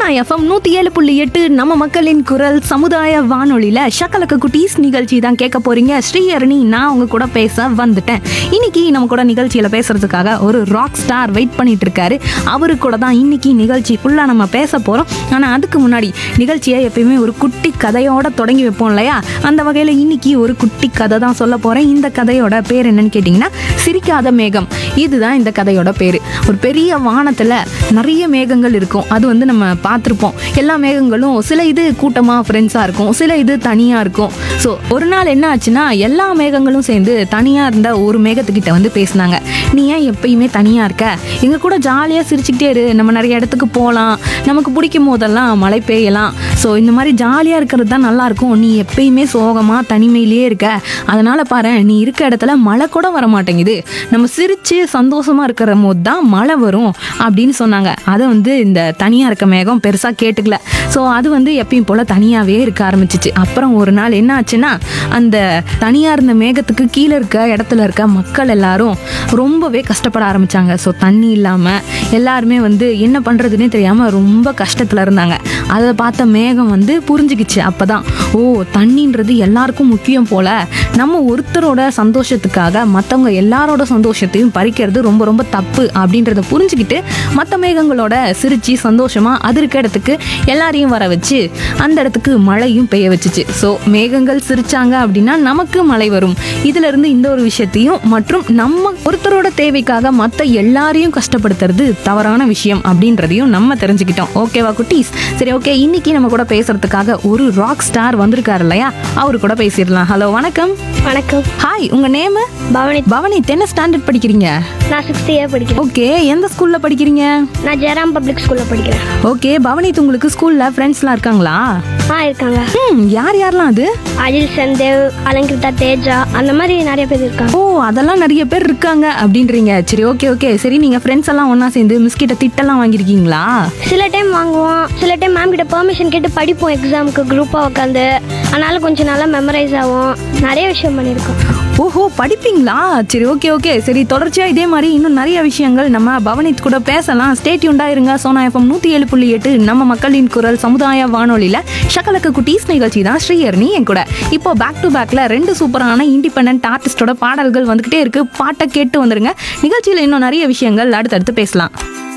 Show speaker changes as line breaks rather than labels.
FM நூத்தி ஏழு புள்ளி எட்டு நம்ம மக்களின் குரல் சமுதாய வானொலியில ஷக்கலக்க குட்டீஸ் நிகழ்ச்சி தான் கேட்க போறீங்க ஸ்ரீஹரணி நான் உங்க கூட பேச வந்துட்டேன் இன்னைக்கு நம்ம கூட நிகழ்ச்சியில பேசுறதுக்காக ஒரு ராக் ஸ்டார் வெயிட் பண்ணிட்டு இருக்காரு அவரு கூட தான் இன்னைக்கு நிகழ்ச்சி ஃபுல்லா நம்ம பேச போறோம் ஆனா அதுக்கு முன்னாடி நிகழ்ச்சியை எப்பயுமே ஒரு குட்டி கதையோட தொடங்கி வைப்போம் இல்லையா அந்த வகையில இன்னைக்கு ஒரு குட்டி கதை தான் சொல்ல போறேன் இந்த கதையோட பேர் என்னன்னு கேட்டிங்கன்னா சிரிக்காத மேகம் இதுதான் இந்த கதையோட பேர் ஒரு பெரிய வானத்துல நிறைய மேகங்கள் இருக்கும் அது வந்து நம்ம பார்த்துருப்போம் எல்லா மேகங்களும் சில இது கூட்டமாக ஃப்ரெண்ட்ஸாக இருக்கும் சில இது தனியாக இருக்கும் ஸோ ஒரு நாள் என்ன ஆச்சுன்னா எல்லா மேகங்களும் சேர்ந்து தனியாக இருந்த ஒரு மேகத்துக்கிட்ட வந்து பேசினாங்க நீ ஏன் எப்பயுமே தனியாக இருக்க எங்கள் கூட ஜாலியாக சிரிச்சுக்கிட்டே இரு நம்ம நிறைய இடத்துக்கு போகலாம் நமக்கு பிடிக்கும் போதெல்லாம் மழை பெய்யலாம் ஸோ இந்த மாதிரி ஜாலியாக இருக்கிறது தான் நல்லாயிருக்கும் நீ எப்பயுமே சோகமாக தனிமையிலேயே இருக்க அதனால் பாரு நீ இருக்க இடத்துல மழை கூட வர மாட்டேங்குது நம்ம சிரித்து சந்தோஷமாக இருக்கிற போது தான் மழை வரும் அப்படின்னு சொன்னாங்க அதை வந்து இந்த தனியாக இருக்க மேகம் பெருசாக கேட்டுக்கல ஸோ அது வந்து எப்பயும் போல் தனியாகவே இருக்க ஆரம்பிச்சிச்சு அப்புறம் ஒரு நாள் என்ன ஆச்சுன்னா அந்த தனியாக இருந்த மேகத்துக்கு கீழே இருக்க இடத்துல இருக்க மக்கள் எல்லாரும் ரொம்பவே கஷ்டப்பட ஆரம்பிச்சாங்க ஸோ தண்ணி இல்லாமல் எல்லாருமே வந்து என்ன பண்ணுறதுனே தெரியாமல் ரொம்ப கஷ்டத்தில் இருந்தாங்க அதை பார்த்த மேகம் வந்து புரிஞ்சுக்கிச்சு அப்போ தான் ஓ தண்ணின்றது எல்லாருக்கும் முக்கியம் போல் நம்ம ஒருத்தரோட சந்தோஷத்துக்காக மற்றவங்க எல்லாரோட சந்தோஷத்தையும் பறிக்கிறது ரொம்ப ரொம்ப தப்பு அப்படின்றத புரிஞ்சுக்கிட்டு மற்ற மேகங்களோட சிரிச்சு சந்தோஷமா அது இருக்க இடத்துக்கு எல்லாரையும் வர வச்சு அந்த இடத்துக்கு மழையும் பெய்ய வச்சுச்சு ஸோ மேகங்கள் சிரிச்சாங்க அப்படின்னா நமக்கு மழை வரும் இதுல இருந்து இந்த ஒரு விஷயத்தையும் மற்றும் நம்ம ஒருத்தரோட தேவைக்காக மற்ற எல்லாரையும் கஷ்டப்படுத்துறது தவறான விஷயம் அப்படின்றதையும் நம்ம தெரிஞ்சுக்கிட்டோம் ஓகேவா குட்டீஸ் சரி ஓகே இன்னைக்கு நம்ம கூட பேசுறதுக்காக ஒரு ராக் ஸ்டார் வந்திருக்காரு இல்லையா அவரு கூட பேசிடலாம் ஹலோ வணக்கம்
வணக்கம்
ஹாய் உங்க நேம்
பவனி
பவனி என்ன ஸ்டாண்டர்ட் படிக்கிறீங்க
நான் சிக்ஸ்த் இயர் படிக்கிறேன்
ஓகே எந்த ஸ்கூல்ல படிக்கிறீங்க
நான் ஜெயராம் பப்ளிக் ஸ்கூல்ல படிக்கிறேன்
ஓகே பவனித் உங்களுக்கு ஸ்கூல்ல ஃப்ரெண்ட்ஸ்லாம் இருக்காங்களா
ஆ இருக்காங்க
ம் யார் யாரெல்லாம் அது
அஜில் சந்தேவ் அலங்கிருதா தேஜா அந்த மாதிரி நிறைய பேர் இருக்காங்க
ஓ அதெல்லாம் நிறைய பேர் இருக்காங்க அப்படின்றீங்க சரி ஓகே ஓகே சரி நீங்க ஃப்ரெண்ட்ஸ் எல்லாம் ஒண்ணா சேர்ந்து மிஸ் கிட்ட திட்டெல்லாம் வாங்கியிருக்கீங்களா
சில டைம் வாங்குவோம் சில டைம் மேம் கிட்ட பெர்மிஷன் கேட்டு படிப்போம் எக்ஸாமுக்கு குரூப்பாக உட்காந்து அதனால கொஞ்சம் நல்லா மெமரைஸ் ஆகும் நிறைய விஷயம் பண்ணியிருக்கோம்
ஓஹோ படிப்பீங்களா சரி ஓகே ஓகே சரி தொடர்ச்சியா இதே மாதிரி இன்னும் நிறைய விஷயங்கள் நம்ம பவனித் கூட பேசலாம் ஸ்டேட்யூண்டா இருங்க சோனா எஃப்எம் நூத்தி ஏழு புள்ளி எட்டு நம்ம மக்களின் குரல் சமுதாய வானொலியில ஷக்கலக்க குட்டீஸ் நிகழ்ச்சி தான் ஸ்ரீயர்னி என் கூட இப்போ பேக் டு பேக்ல ரெண்டு சூப்பரான இண்டிபெண்ட் ஆர்டிஸ்டோட பாடல்கள் வந்துகிட்டே இருக்கு பாட்டை கேட்டு வந்துருங்க நிகழ்ச்சியில இன்னும் நிறைய விஷயங்கள் அடுத்தடுத்து பேசலாம்